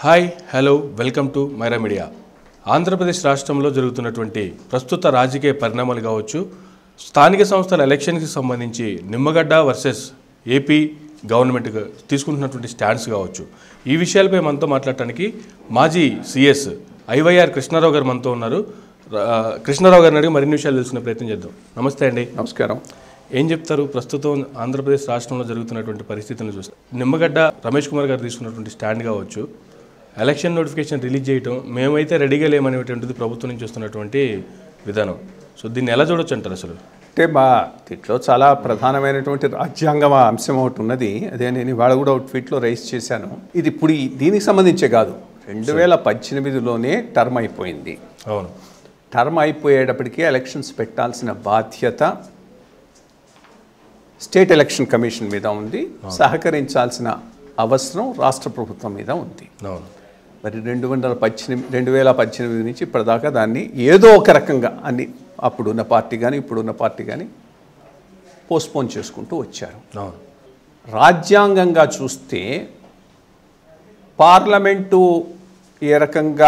Hi hello welcome to Myra media Andhra Pradesh రాష్ట్రంలో జరుగుతున్నటువంటి ప్రస్తుత రాజకీయ పరిణామాలు కావచ్చు స్థానిక సంస్థల ఎలక్షన్కి సంబంధించి నిమ్మగడ్డ వర్సెస్ ఏపీ గవర్నమెంట్ తీసుకుంటున్నటువంటి స్టాండ్స్ కావచ్చు ఈ విషయాలపై మనతో మాట్లాడటానికి మాజీ సిఎస్ ఐవైఆర్ కృష్ణారావు గారు మనతో ఉన్నారు రా- కృష్ణారావు గారిని అడిగి మరిన్ని విషయాలు తెలుసుకునే ప్రయత్నం చేద్దాం నమస్తే అండి నమస్కారం ఏం చెప్తారు ప్రస్తుతం ఆంధ్రప్రదేశ్ రాష్ట్రంలో జరుగుతున్నటువంటి పరిస్థితులను చూస్తే నిమ్మగడ్డ రమేష్ కుమార్ గారు తీసుకున్నటువంటి స్టాండ్ కావచ్చు ఎలక్షన్ నోటిఫికేషన్ రిలీజ్ చేయటం మేమైతే రెడీగా లేమనేటువంటిది ప్రభుత్వం నుంచి వస్తున్నటువంటి విధానం సో దీన్ని ఎలా చూడొచ్చు అంటారు అసలు అంటే మా దీంట్లో చాలా ప్రధానమైనటువంటి రాజ్యాంగ అంశం ఒకటి ఉన్నది అదే నేను ఇవాళ కూడా ఒక ట్వీట్లో రైస్ చేశాను ఇది ఇప్పుడు ఈ- దీనికి సంబంధించే కాదు రెండు వేల పద్దెనిమిదిలోనే టర్మ్ అయిపోయింది అవును టర్మ్ అయిపోయేటప్పటికీ ఎలక్షన్స్ పెట్టాల్సిన బాధ్యత స్టేట్ ఎలక్షన్ కమిషన్ మీద ఉంది సహకరించాల్సిన అవసరం రాష్ట్ర ప్రభుత్వం మీద ఉంది అవును మరి రెండు వందల పద్దెనిమిది రెండు వేల పద్దెనిమిది నుంచి ఇప్పటిదాకా దాన్ని ఏదో ఒక రకంగా అన్ని అప్పుడున్న పార్టీ కానీ ఇప్పుడున్న పార్టీ కానీ పోస్ట్పోన్ చేసుకుంటూ వచ్చారు అవును రాజ్యాంగంగా చూస్తే పార్లమెంటు ఏ రకంగా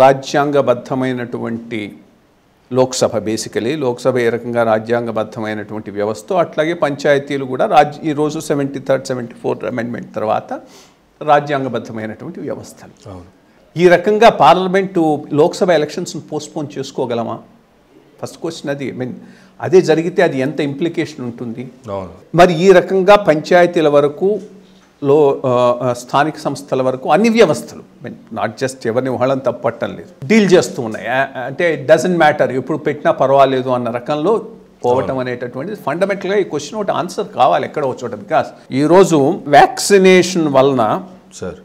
రాజ్యాంగబద్ధమైనటువంటి లోక్సభ బేసికలీ లోక్సభ ఏ రకంగా రాజ్యాంగబద్ధమైనటువంటి వ్యవస్థ అట్లాగే పంచాయతీలు కూడా రాజ్ ఈరోజు seventy third seventy fourth amendment తర్వాత రాజ్యాంగబద్ధమైనటువంటి వ్యవస్థలు అవును ఈ రకంగా పార్లమెంటు లోక్సభ ఎలక్షన్స్ని పోస్ట్పోన్ చేసుకోగలమా ఫస్ట్ క్వశ్చన్ అది ఐ మీన్ అదే జరిగితే అది ఎంత ఇంప్లికేషన్ ఉంటుంది అవును మరి ఈ రకంగా పంచాయతీల వరకు లో ఆ, ఆ, స్థానిక సంస్థల వరకు అన్ని వ్యవస్థలు నాట్ జస్ట్ ఎవరిని వాళ్ళని తప్పట్టం లేదు డీల్ చేస్తూ ఉన్నాయి ఆ- అంటే డజంట్ మ్యాటర్ ఎప్పుడు పెట్టినా పర్వాలేదు అన్న రకంలో పోవటం అనేటటువంటిది ఫండమెంటల్గా ఈ క్వశ్చన్ ఒకటి ఆన్సర్ కావాలి ఎక్కడ ఒక చోట బికాస్ ఈరోజు వ్యాక్సినేషన్ వలన సార్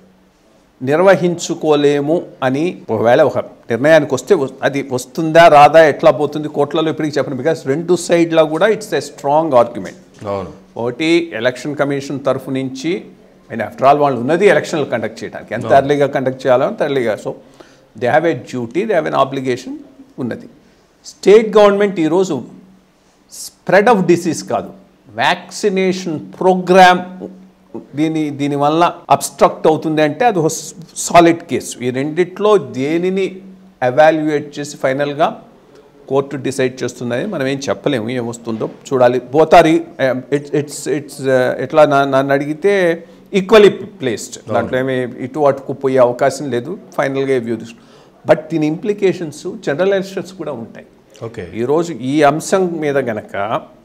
నిర్వహించుకోలేము అని ఒకవేళ ఒక నిర్ణయానికి వస్తే వస్- అది వస్తుందా రాదా ఎట్లా పోతుంది కోట్లలో ఇప్పటికి చెప్పండి బికాస్ రెండు సైడ్లో కూడా ఇట్స్ ఎ స్ట్రాంగ్ ఆర్గ్యుమెంట్ అవును ఒకటి ఎలక్షన్ కమిషన్ తరఫు నుంచి అండ్ ఆఫ్టర్ ఆల్ వాళ్ళు ఉన్నది ఎలక్షన్లు కండక్ట్ చేయడానికి ఎంత ఎర్లీగా కండక్ట్ చేయాలో అంత ఎర్లీగా so they have a duty they have an obligation ఉన్నది స్టేట్ గవర్నమెంట్ ఈరోజు స్ప్రెడ్ ఆఫ్ డిసీజ్ కాదు వ్యాక్సినేషన్ ప్రోగ్రామ్ దీని దీనివల్ల అబ్స్ట్రక్ట్ అవుతుంది అంటే అది ఒక సాలిడ్ కేసు ఈ రెండిట్లో దేనిని ఎవాల్యుయేట్ చేసి ఫైనల్గా కోర్టు డిసైడ్ చేస్తుందని మనం ఏం చెప్పలేము ఏం వస్తుందో చూడాలి బోతారి ఇట్స్ ఇట్స్ ఇట్స్ ఎట్లా నా- నన్ను అడిగితే ఈక్వలీ ప్లేస్డ్ దాంట్లో ఏమి ఇటు అటుకు పోయే అవకాశం లేదు ఫైనల్గా వ్యూ బట్ దీని ఇంప్లికేషన్స్ జనరల్ ఎలక్షన్స్ కూడా ఉంటాయి ఓకే ఈరోజు ఈ అంశం మీద గనక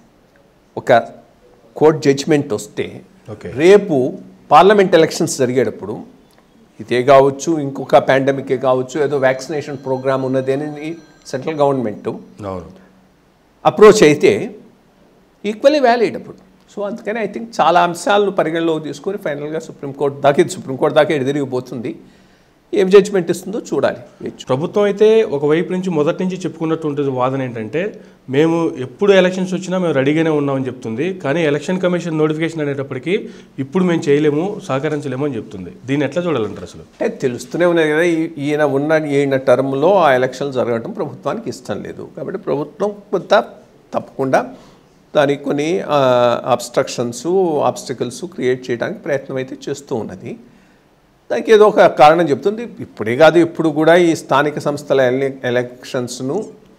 ఒక కోర్ట్ జడ్జిమెంట్ వస్తే ఓకే రేపు పార్లమెంట్ ఎలక్షన్స్ జరిగేటప్పుడు ఇదే కావచ్చు ఇంకొక పాండమికే కావచ్చు ఏదో వ్యాక్సినేషన్ ప్రోగ్రామ్ ఉన్నది అని సెంట్రల్ గవర్నమెంట్ అవును అప్రోచ్ అయితే ఈక్వల్లీ వ్యాలిడ్ అప్పుడు సో అందుకని ఐ థింక్ చాలా అంశాలను పరిగణలోకి తీసుకొని ఫైనల్గా సుప్రీంకోర్టు దాకా ఇది సుప్రీంకోర్టు దాకా ఎదురిగిపోతుంది ఏం జడ్జిమెంట్ ఇస్తుందో చూడాలి వేచి ప్రభుత్వం అయితే ఒకవైపు నుంచి మొదటి నుంచి చెప్పుకున్నటువంటి వాదన ఏంటంటే మేము ఎప్పుడు ఎలక్షన్స్ వచ్చినా మేము రెడీగానే ఉన్నామని చెప్తుంది కానీ ఎలక్షన్ కమిషన్ నోటిఫికేషన్ అనేటప్పటికీ ఇప్పుడు మేము చేయలేము సహకరించలేము అని చెప్తుంది దీన్ని ఎట్లా చూడాలంటారు అసలు అంటే తెలుస్తూనే ఉన్నది కదా ఈ- ఈయన ఉన్న ఈయన టర్మ్లో ఆ ఎలక్షన్లు జరగడం ప్రభుత్వానికి ఇష్టం లేదు కాబట్టి ప్రభుత్వం కొంత తప్పకుండా దానికి కొన్ని అబ్స్ట్రక్షన్స్ ఆబ్స్టికల్స్ క్రియేట్ చేయడానికి ప్రయత్నం అయితే చేస్తూ ఉన్నది దానికి ఏదో ఒక కారణం చెప్తుంది ఇప్పుడే కాదు ఇప్పుడు కూడా ఈ స్థానిక సంస్థల ఎల- ఎలక్షన్స్ను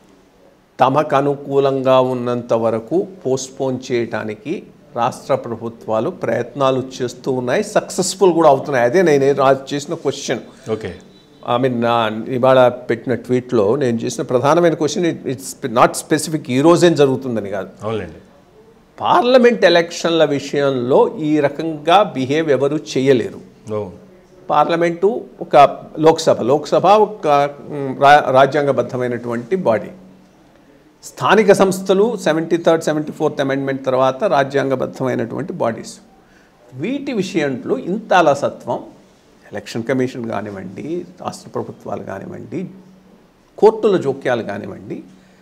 తమకు అనుకూలంగా ఉన్నంత వరకు పోస్ట్పోన్ చేయడానికి రాష్ట్ర ప్రభుత్వాలు ప్రయత్నాలు చేస్తూ ఉన్నాయి సక్సెస్ఫుల్ కూడా అవుతున్నాయి అదే నేను రా- చేసిన క్వశ్చన్ ఓకే ఐ మీన్ నా ఇవాళ పెట్టిన ట్వీట్లో నేను చేసిన ప్రధానమైన క్వశ్చన్ ఇట్స్ నాట్ స్పెసిఫిక్ ఈ రోజేం జరుగుతుందని కాదు అవునులేండి పార్లమెంట్ ఎలక్షన్ల విషయంలో ఈ రకంగా బిహేవ్ ఎవరు చేయలేరు అవును పార్లమెంటు ఒక లోక్సభ లోక్సభ ఒక మ్, రా- రాజ్యాంగబద్ధమైనటువంటి బాడీ స్థానిక సంస్థలు seventy third seventy fourth amendment తర్వాత రాజ్యాంగబద్ధమైనటువంటి బాడీస్ వీటి విషయంలో ఇంత అలసత్వం ఎలక్షన్ కమిషన్ కానివ్వండి రాష్ట్ర ప్రభుత్వాలు కానివ్వండి కోర్టుల జోక్యాలు కానివ్వండి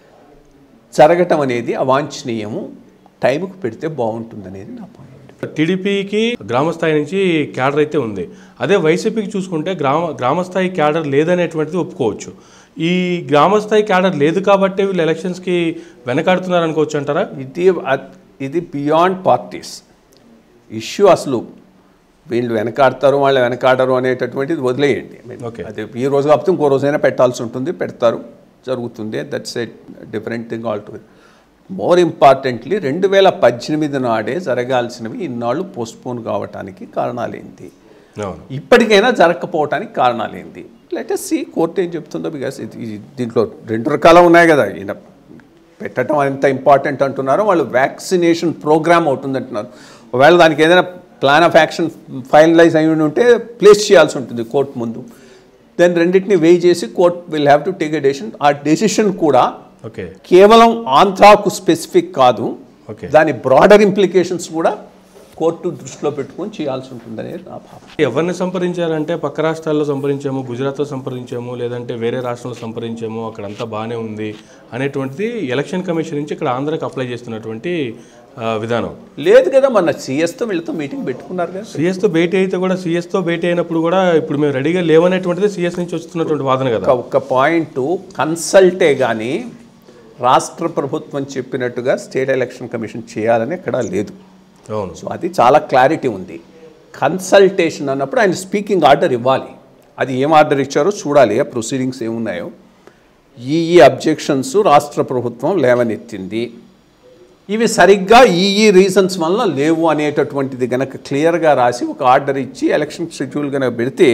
జరగటం అనేది అవాంఛనీయము టైంకు పెడితే బాగుంటుందనేది నా పాయింట్ టీడీపీకి గ్రామస్థాయి నుంచి క్యాడర్ అయితే ఉంది అదే వైసీపీకి చూసుకుంటే గ్రామ గ్రామస్థాయి క్యాడర్ లేదనేటువంటిది ఒప్పుకోవచ్చు ఈ గ్రామస్థాయి క్యాడర్ లేదు కాబట్టి వీళ్ళు ఎలక్షన్స్కి వెనకాడుతున్నారు అనుకోవచ్చు అంటారా ఇది అ- ఇది బియాండ్ పార్టీస్ ఇష్యూ అసలు వీళ్ళు వెనకాడతారు వాళ్ళు వెనకాడరు అనేటటువంటిది వదిలేయండి I mean, Okay. అది ఈ రోజు కాకపోతే ఇంకో రోజైనా పెట్టాల్సి ఉంటుంది పెడతారు జరుగుతుంది that's a different thing all to more importantly రెండు వేల పద్దెనిమిది నాడే జరగాల్సినవి ఇన్నాళ్ళు పోస్ట్పోన్ కావటానికి కారణాలేంటి అవును ఇప్పటికైనా జరగకపోవటానికి కారణాలేంటి లెటెస్ సి కోర్టు ఏం చెప్తుందో బికాస్ ఇది దీంట్లో రెండు రకాలు ఉన్నాయి కదా ఈయన పెట్టడం ఎంత ఇంపార్టెంట్ అంటున్నారో వాళ్ళు వ్యాక్సినేషన్ ప్రోగ్రామ్ అవుతుంది అంటున్నారు ఒకవేళ దానికి ఏదైనా ప్లాన్ ఆఫ్ యాక్షన్ ఫైనలైజ్ అయి ఉంటే ప్లేస్ చేయాల్సి ఉంటుంది కోర్టు ముందు దెన్ రెండింటిని వెయి చేసి court will have to take a decision ఆ డెసిషన్ కూడా ఓకే కేవలం ఆంధ్రాకు స్పెసిఫిక్ కాదు ఓకే దాని బ్రాడర్ ఇంప్లికేషన్స్ కూడా కోర్టు దృష్టిలో పెట్టుకొని చేయాల్సి ఉంటుందనేది నా భావన ఎవరిని సంప్రదించారంటే పక్క రాష్ట్రాల్లో సంప్రదించాము గుజరాత్లో సంప్రదించాము లేదంటే వేరే రాష్ట్రంలో సంప్రదించాము అక్కడ అంతా బాగానే ఉంది అనేటువంటిది ఎలక్షన్ కమిషన్ నుంచి ఇక్కడ ఆంధ్రాకి అప్లై చేస్తున్నటువంటి ఆ, విధానం లేదు కదా మన సిఎస్తో వీళ్ళతో మీటింగ్ పెట్టుకున్నారు కదా సిఎస్తో భేటీ అయితే కూడా సిఎస్తో భేటీ అయినప్పుడు కూడా ఇప్పుడు మేము రెడీగా లేవనేటువంటిది సిఎస్ నుంచి వస్తున్నటువంటి వాదన కదా ఒక ఒక పాయింట్ కన్సల్టే కానీ రాష్ట్ర ప్రభుత్వం చెప్పినట్టుగా స్టేట్ ఎలక్షన్ కమిషన్ చేయాలని ఎక్కడా లేదు అవును సో అది చాలా క్లారిటీ ఉంది కన్సల్టేషన్ అన్నప్పుడు ఆయన స్పీకింగ్ ఆర్డర్ ఇవ్వాలి అది ఏం ఆర్డర్ ఇచ్చారో చూడాలి ఆ ప్రొసీడింగ్స్ ఏమున్నాయో ఈ ఈ అబ్జెక్షన్స్ రాష్ట్ర ప్రభుత్వం లేవనెత్తింది ఇవి సరిగ్గా ఈ ఈ రీజన్స్ వల్ల లేవు అనేటటువంటిది గనక క్లియర్గా రాసి ఒక ఆర్డర్ ఇచ్చి ఎలక్షన్ షెడ్యూల్ కనుక పెడితే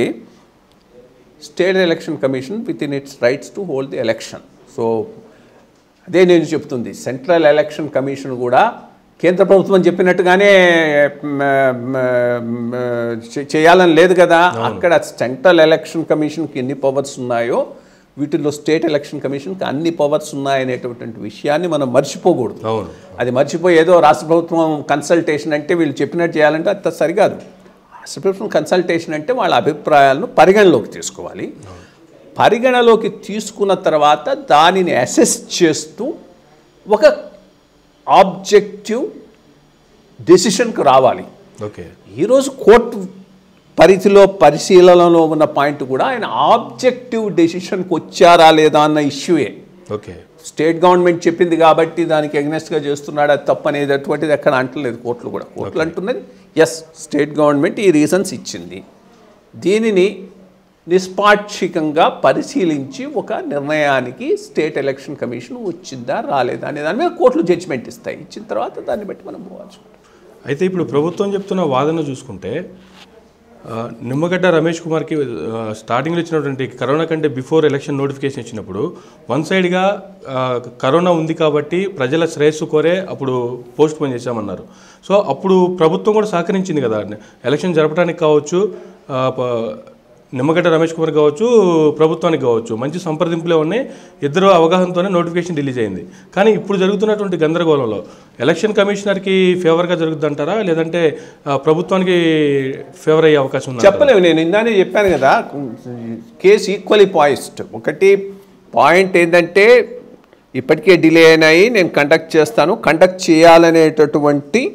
state election commission within its rights to hold the election so అదే నేను చెప్తుంది సెంట్రల్ ఎలక్షన్ కమిషన్ కూడా కేంద్ర ప్రభుత్వం చెప్పినట్టుగానే మ, మ, మ, చే- చేయాలని లేదు కదా అక్కడ సెంట్రల్ ఎలక్షన్ కమిషన్కి ఎన్ని పవర్స్ ఉన్నాయో వీటిల్లో స్టేట్ ఎలక్షన్ కమిషన్కి అన్ని పవర్స్ ఉన్నాయనేటటువంటి విషయాన్ని మనం మర్చిపోకూడదు అవును అది మర్చిపోయి ఏదో రాష్ట్ర ప్రభుత్వం కన్సల్టేషన్ అంటే వీళ్ళు చెప్పినట్టు చేయాలంటే అంత సరికాదు రాష్ట్ర ప్రభుత్వం కన్సల్టేషన్ అంటే వాళ్ళ అభిప్రాయాలను పరిగణలోకి తీసుకోవాలి పరిగణలోకి తీసుకున్న తర్వాత దానిని అసెస్ చేస్తూ ఒక ఆబ్జెక్టివ్ డెసిషన్కి రావాలి ఓకే ఈరోజు కోర్టు పరిధిలో పరిశీలనలో ఉన్న పాయింట్ కూడా ఆయన ఆబ్జెక్టివ్ డెసిషన్కి వచ్చారా లేదా అన్న ఇష్యూయే ఓకే స్టేట్ గవర్నమెంట్ చెప్పింది కాబట్టి దానికి ఎగ్నెస్ట్గా చేస్తున్నాడు అది తప్పు అనేది అటువంటిది ఎక్కడ అంటలేదు కోర్టులు కూడా కోర్టులు అంటున్నది ఎస్ స్టేట్ గవర్నమెంట్ ఈ రీజన్స్ ఇచ్చింది దీనిని నిష్పాక్షికంగా పరిశీలించి ఒక నిర్ణయానికి స్టేట్ ఎలక్షన్ కమిషన్ వచ్చిందా రాలేదా అనే దాని మీద కోర్టులు జడ్జిమెంట్ ఇస్తాయి ఇచ్చిన తర్వాత దాన్ని బట్టి మనం పోవాల్సి ఉంటుంది అయితే ఇప్పుడు ప్రభుత్వం చెప్తున్న వాదన చూసుకుంటే ఆ, నిమ్మగడ్డ రమేష్ కుమార్కి ఆ, స్టార్టింగ్లో ఇచ్చినటువంటి కరోనా కంటే బిఫోర్ ఎలక్షన్ నోటిఫికేషన్ ఇచ్చినప్పుడు వన్ సైడ్గా ఆ, కరోనా ఉంది కాబట్టి ప్రజల శ్రేయస్సు కోరే అప్పుడు పోస్ట్ పోన్ చేశామన్నారు సో అప్పుడు ప్రభుత్వం కూడా సహకరించింది కదా ఎలక్షన్ జరపడానికి కావచ్చు ఆ, ప- నిమ్మగడ్డ రమేష్ కుమార్ కావచ్చు ప్రభుత్వానికి కావచ్చు మంచి సంప్రదింపులే ఉన్నాయి ఇద్దరు అవగాహనతోనే నోటిఫికేషన్ రిలీజ్ అయింది కానీ ఇప్పుడు జరుగుతున్నటువంటి గందరగోళంలో ఎలక్షన్ కమిషనర్కి ఫేవర్గా జరుగుతుందంటారా లేదంటే ఆ, ప్రభుత్వానికి ఫేవర్ అయ్యే అవకాశం ఉందా చెప్పలేము నేను ఇందానే చెప్పాను కదా కేసు ఈక్వలీ పాయిస్ట్ ఒకటి పాయింట్ ఏంటంటే ఇప్పటికే డిలే అయినాయి నేను కండక్ట్ చేస్తాను కండక్ట్ చేయాలనేటటువంటి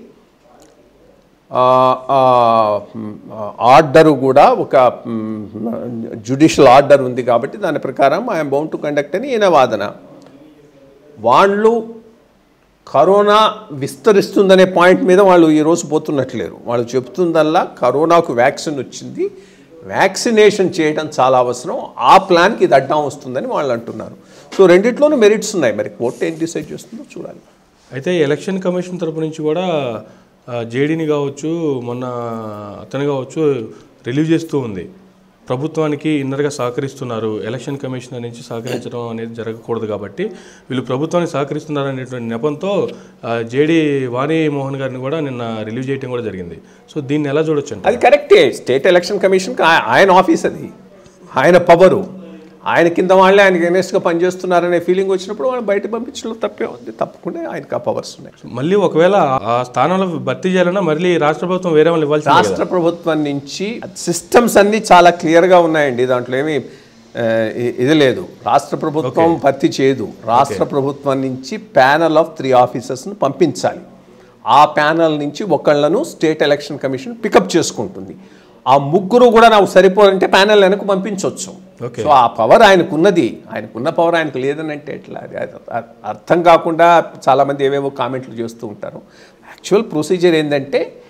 ఆర్డర్ కూడా ఒక జుడిషియల్ ఆర్డర్ ఉంది కాబట్టి దాని ప్రకారం ఐఎమ్ బౌండ్ టు కండక్ట్ అని ఈయన వాదన వాళ్ళు కరోనా విస్తరిస్తుందనే పాయింట్ మీద వాళ్ళు ఈరోజు పోతున్నట్లేరు వాళ్ళు చెప్తుందల్లా కరోనాకు వ్యాక్సిన్ వచ్చింది వ్యాక్సినేషన్ చేయడం చాలా అవసరం ఆ ప్లాన్కి ఇది అడ్డం వస్తుందని వాళ్ళు అంటున్నారు సో రెండిట్లోనూ మెరిట్స్ ఉన్నాయి మరి కోర్టు ఏం డిసైడ్ చేస్తుందో చూడాలి అయితే ఎలక్షన్ కమిషన్ తరపు నుంచి కూడా జేడీని కావచ్చు మొన్న అతను కావచ్చు రిలీవ్ చేస్తూ ఉంది ప్రభుత్వానికి ఇన్నర్గా సహకరిస్తున్నారు ఎలక్షన్ కమిషనర్ నుంచి సహకరించడం అనేది జరగకూడదు కాబట్టి వీళ్ళు ప్రభుత్వానికి సహకరిస్తున్నారు అనేటువంటి నెపంతో జేడీ వాణి మోహన్ గారిని కూడా నిన్న రిలీవ్ చేయడం కూడా జరిగింది సో దీన్ని ఎలా చూడొచ్చు అంటే అది కరెక్టే స్టేట్ ఎలక్షన్ కమిషన్కి ఆ- ఆయన ఆఫీస్ అది ఆయన పవరు ఆయన కింద వాళ్ళే ఆయనకి ఎనెస్ట్గా పనిచేస్తున్నారనే ఫీలింగ్ వచ్చినప్పుడు వాళ్ళు బయట పంపించడంలో తప్పే ఉంది తప్పకుండా ఆయనకు ఆ పవర్స్ ఉన్నాయి మళ్ళీ ఒకవేళ ఆ స్థానంలో భర్తీ చేయాలన్నా మళ్ళీ రాష్ట్ర ప్రభుత్వం వేరే వాళ్ళు ఇవ్వాల్సింది కదా రాష్ట్ర ప్రభుత్వం నుంచి సిస్టమ్స్ అన్ని చాలా క్లియర్గా ఉన్నాయండి దాంట్లో ఏమి ఆ, ఇ- ఇది లేదు రాష్ట్ర ప్రభుత్వం భర్తీ చేయదు రాష్ట్ర ప్రభుత్వం నుంచి ప్యానల్ ఆఫ్ త్రీ ఆఫీసర్స్ను పంపించాలి ఆ ప్యానల్ నుంచి ఒకళ్ళను స్టేట్ ఎలక్షన్ కమిషన్ పికప్ చేసుకుంటుంది ఆ ముగ్గురు కూడా నాకు సరిపోరంటే ప్యానల్ వెనక్కి పంపించవచ్చు Okay. సో ఆ పవర్ ఆయనకున్నది ఆయనకున్న పవర్ ఆయనకు లేదని అంటే ఎట్లా అది అది అ- అర్థం కాకుండా చాలామంది ఏవేవో కామెంట్లు చేస్తూ ఉంటారు యాక్చువల్ ప్రొసీజర్ ఏంటంటే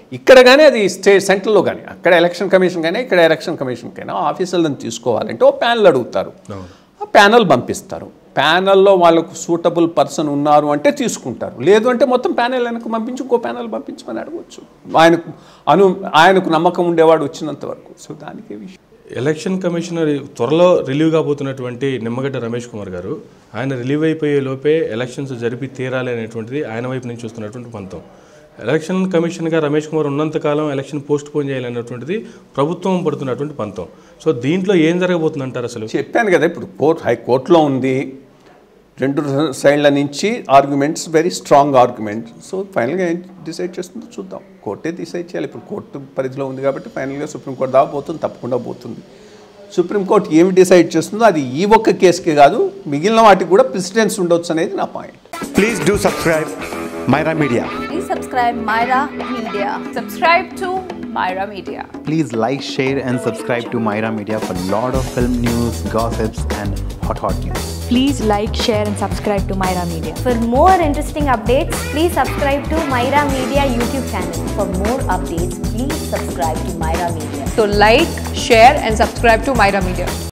ఇక్కడ కానీ అది స్టేట్ సెంట్రల్లో కానీ అక్కడ ఎలక్షన్ కమిషన్ కానీ ఇక్కడ ఎలక్షన్ కమిషన్ కైనా ఆఫీసర్లను తీసుకోవాలంటే ఓ ప్యానల్ అడుగుతారు అవును ఆ ప్యానల్ పంపిస్తారు ప్యానల్లో వాళ్ళకు సూటబుల్ పర్సన్ ఉన్నారు అంటే తీసుకుంటారు లేదు అంటే మొత్తం ప్యానల్ వెనక్కి పంపించి ఇంకో ప్యానల్ పంపించమని అడగవచ్చు ఆయనకు అను ఆయనకు నమ్మకం ఉండేవాడు వచ్చినంత వరకు సో దానికే విషయం ఎలక్షన్ కమిషనర్ త్వరలో రిలీవ్ కాబోతున్నటువంటి నిమ్మగడ్డ రమేష్ కుమార్ గారు ఆయన రిలీవ్ అయిపోయే లోపే ఎలక్షన్స్ జరిపి తీరాలి అనేటువంటిది ఆయన వైపు నుంచి వస్తున్నటువంటి పంతం ఎలక్షన్ కమిషన్గా రమేష్ కుమార్ ఉన్నంతకాలం ఎలక్షన్ పోస్ట్ పోన్ చేయాలనేటువంటిది ప్రభుత్వం పడుతున్నటువంటి పంతం సో దీంట్లో ఏం జరగబోతుంది అంటారు అసలు చెప్పాను కదా ఇప్పుడు కోర్ట్ హైకోర్టులో ఉంది రెండు సైడ్ల నుంచి arguments very strong argument so ఫైనల్గా ఏం డిసైడ్ చేస్తుందో చూద్దాం కోర్టే డిసైడ్ చేయాలి ఇప్పుడు కోర్టు పరిధిలో ఉంది కాబట్టి ఫైనల్గా సుప్రీంకోర్టు దాకా పోతుంది తప్పకుండా పోతుంది సుప్రీంకోర్టు ఏమి డిసైడ్ చేస్తుందో అది ఈ ఒక్క కేసుకే కాదు మిగిలిన వాటికి కూడా ప్రెసిడెన్స్ ఉండొచ్చు అనేది నా point Please do subscribe Myra Media. Please subscribe Myra Media. Subscribe to Myra Media. Please like, share, and subscribe to Myra Media for lot of film news, gossips, and hot hot news. Please like, share, and subscribe to Myra Media. For more interesting updates, please subscribe to Myra Media YouTube channel. For more updates, please subscribe to Myra Media. So like, share and subscribe to Myra Media.